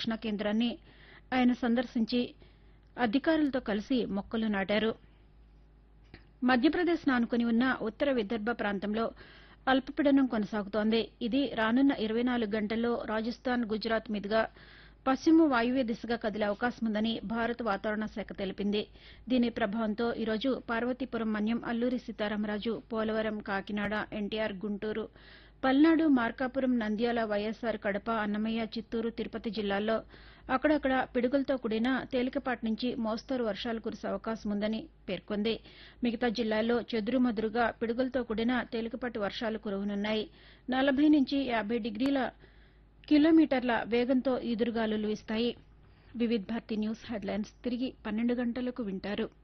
శిక్షణా కేంద్రాన్ని ఆయన సందర్శించి అధికారులతో కలిసి మొక్కలు నాటారు మధ్యప్రదేశ్ను ఆనుకుని ఉన్న ఉత్తర విదర్భ ప్రాంతంలో అల్పపీడనం కొనసాగుతోంది ఇది రానున్న ఇరవై నాలుగు గంటల్లో రాజస్థాన్ గుజరాత్ మీదుగా పశ్చిమ వాయువ్య దిశగా కదిలే అవకాశం ఉందని భారత వాతావరణ శాఖ తెలిపింది దీని ప్రభావంతో ఈరోజు పార్వతీపురం మన్యం అల్లూరి సీతారామరాజు పోలవరం కాకినాడ ఎన్టీఆర్ గుంటూరు పల్నాడు మార్కాపురం నంద్యాల వైఎస్సార్ కడప అన్నమయ్య చిత్తూరు తిరుపతి జిల్లాల్లో అక్కడక్కడ పిడుగులతో కూడిన తేలికపాటి నుంచి మోస్తరు వర్షాలు కురిసే అవకాశం ఉందని పేర్కొంది మిగతా జిల్లాల్లో చెదురుమదురుగా పిడుగులతో కూడిన తేలికపాటి వర్షాలు కురవనున్నాయి నలభై నుంచి యాబై డిగ్రీల కిలోమీటర్ల వేగంతో ఈదురుగాలులు వీస్తాయి వివిధ్ భారతి న్యూస్ హెడ్లైన్స్ తిరిగి పన్నెండు గంటలకు వింటారు